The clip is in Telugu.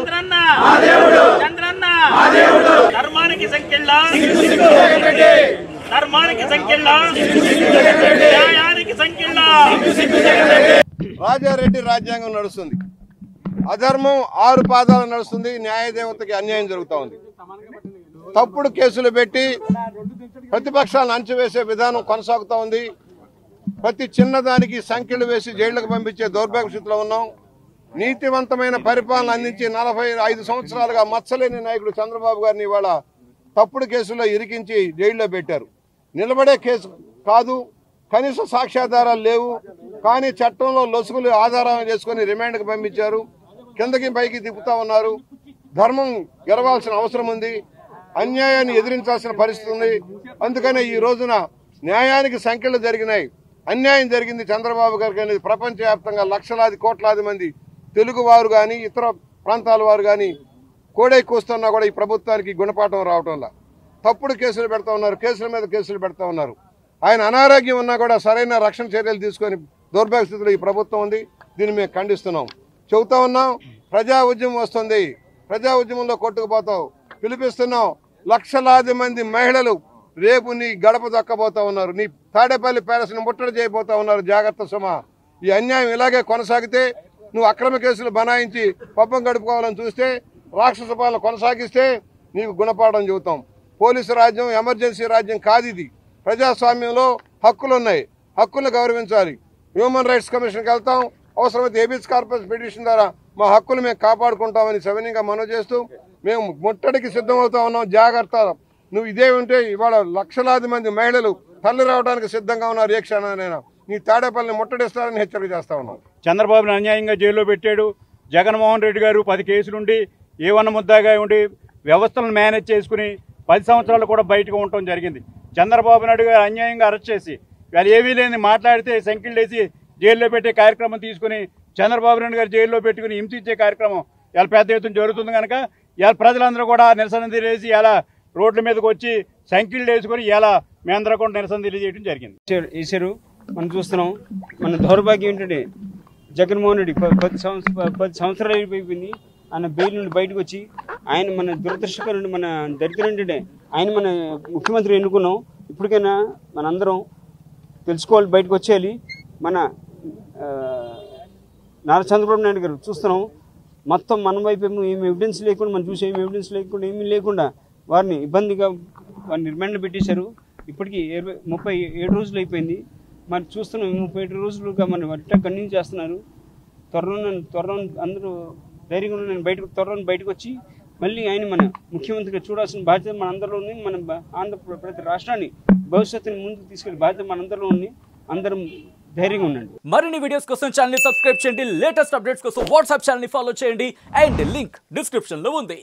చంద్రన్న చంద్రన్న ధర్మానికి సంఖ్యల ధర్మానికి సంఖ్యల న్యాయానికి సంఖ్యల రాజారెడ్డి రాజ్యాంగం నడుస్తుంది అధర్మం ఆరు పాదాలు నడుస్తుంది న్యాయదేవతకి అన్యాయం జరుగుతా ఉంది తప్పుడు కేసులు పెట్టి ప్రతిపక్షాలను అంచువేసే విధానం కొనసాగుతా ఉంది ప్రతి చిన్నదానికి సంఖ్యలు వేసి జైళ్లకు పంపించే దౌర్భాగ్య స్థితిలో ఉన్నాం నీతివంతమైన పరిపాలన అందించి నలభై ఐదు సంవత్సరాలుగా మచ్చలేని నాయకుడు చంద్రబాబు గారిని ఇవాళ తప్పుడు కేసులో ఇరికించి జైల్లో పెట్టారు నిలబడే కేసు కాదు కనీస సాక్ష్యాధారాలు లేవు కానీ చట్టంలో లొసుగులు ఆధారం చేసుకుని రిమాండ్కి పంపించారు కిందకి పైకి తిప్పుతా ఉన్నారు ధర్మం గెలవాల్సిన అవసరం ఉంది అన్యాయాన్ని ఎదిరించాల్సిన పరిస్థితి ఉంది అందుకనే ఈ రోజున న్యాయానికి సంఖ్యలు జరిగినాయి అన్యాయం జరిగింది చంద్రబాబు గారికి అనేది ప్రపంచవ్యాప్తంగా లక్షలాది కోట్లాది మంది తెలుగు వారు కానీ ఇతర ప్రాంతాల వారు కానీ కోడై కూస్తున్నా కూడా ఈ ప్రభుత్వానికి గుణపాఠం రావటంలా తప్పుడు కేసులు పెడతా ఉన్నారు కేసుల మీద కేసులు పెడతా ఉన్నారు ఆయన అనారోగ్యం ఉన్నా కూడా సరైన రక్షణ చర్యలు తీసుకొని దౌర్భాగ్య స్థితిలో ఈ ప్రభుత్వం ఉంది దీన్ని మేము ఖండిస్తున్నాం చెబుతా ఉన్నాం ప్రజా ఉద్యమం వస్తుంది ప్రజా ఉద్యమంలో కొట్టుకుపోతావు పిలిపిస్తున్నాం లక్షలాది మంది మహిళలు రేపు నీ గడప దక్కబోతా ఉన్నారు నీ తాడేపల్లి ప్యాలెస్ని ముట్టడి చేయబోతా ఉన్నారు జాగ్రత్త సుమ ఈ అన్యాయం ఇలాగే కొనసాగితే నువ్వు అక్రమ కేసులు బనాయించి పబ్బం గడుపుకోవాలని చూస్తే రాక్షస పాలన కొనసాగిస్తే నీకు గుణపాఠం చెబుతాం పోలీసు రాజ్యం ఎమర్జెన్సీ రాజ్యం కాదు ఇది ప్రజాస్వామ్యంలో హక్కులు ఉన్నాయి హక్కులను గౌరవించాలి హ్యూమన్ రైట్స్ కమిషన్కి వెళ్తాం అవసరమైతే ఏబిఎస్ కార్పొరేషన్ పిటిషన్ ద్వారా మా హక్కులు మేము కాపాడుకుంటామని సవినీయంగా మనవి చేస్తూ మేము ముట్టడికి సిద్ధమవుతా ఉన్నాం జాగ్రత్త నువ్వు ఇదే ఉంటే ఇవాళ లక్షలాది మంది మహిళలు తల్లి రావడానికి సిద్ధంగా ఉన్నారు ఏ క్షణానైనా నీ తాడేపల్లిని ముట్టడిస్తారని హెచ్చరిక చేస్తా ఉన్నాం చంద్రబాబును అన్యాయంగా జైల్లో పెట్టాడు జగన్మోహన్ రెడ్డి గారు పది కేసులుండి ఏవన్న ముద్దాగా ఉండి వ్యవస్థలను మేనేజ్ చేసుకుని పది సంవత్సరాలు కూడా బయటకు ఉండటం జరిగింది చంద్రబాబు నాయుడు గారు అన్యాయంగా అరెస్ట్ చేసి వాళ్ళు ఏమీ లేని మాట్లాడితే సంఖ్యలు వేసి జైల్లో పెట్టే కార్యక్రమం తీసుకుని చంద్రబాబు నాయుడు గారు జైల్లో పెట్టుకుని హింసించే కార్యక్రమం ఇలా పెద్ద ఎత్తున జరుగుతుంది కనుక ఇలా ప్రజలందరూ కూడా నిరసన తెలియజేసి ఇలా రోడ్ల మీదకి వచ్చి సంఖ్యలు వేసుకుని ఇలా మేమందరూ కూడా నిరసన తెలియజేయడం జరిగింది వేశారు- వేశారు మనం చూస్తున్నాం మన దౌర్భాగ్యం ఏంటంటే జగన్మోహన్ రెడ్డి ప- పది సంవత్సరం ప- పది సంవత్సరాలు అయిపోయింది ఆయన బెయిల్ నుండి బయటకు వచ్చి ఆయన మన దురదృష్టకరుడు మన దరిద్రం ఏంటంటే ఆయన మన ముఖ్యమంత్రి ఎన్నుకున్నాం ఇప్పటికైనా మనందరం తెలుసుకోవాలి బయటకు వచ్చేయాలి మన ఆ, నారా చంద్రబాబు నాయుడు గారు చూస్తున్నాం మొత్తం మన వైపు ఏమో ఏమి ఎవిడెన్స్ లేకుండా మనం చూసే ఏమి ఎవిడెన్స్ లేకుండా ఏమీ లేకుండా వారిని ఇబ్బందిగా వారిని రిమాండ్ పెట్టేశారు ఇప్పటికీ ఇరవై ముప్పై ఏడు రోజులు అయిపోయింది మరి చూస్తున్నాం ఈ ముప్పై ఏడు రోజులుగా మన అట్లా కంటిన్యూ చేస్తున్నారు త్వరలో త్వరలో అందరూ ధైర్యంగా నేను బయటకు త్వరలో బయటకు వచ్చి మళ్ళీ ఆయన మన ముఖ్యమంత్రిగా చూడాల్సిన బాధ్యత మన అందరిలో ఉంది మన బ- ఆంధ్ర ప్ర- ప్రతి రాష్ట్రాన్ని భవిష్యత్తుని ముందుకు తీసుకెళ్లే బాధ్యత మన అందరిలో ఉంది అందరం ధైర్యంగా ఉండండి మరిన్ని వీడియోస్ కోసం ఛానల్ ని సబ్స్క్రైబ్ చేయండి లేటెస్ట్ అప్డేట్స్ కోసం వాట్సాప్ ఛానల్ ని ఫాలో చేయండి అండ్ లింక్ డిస్క్రిప్షన్ లో ఉంది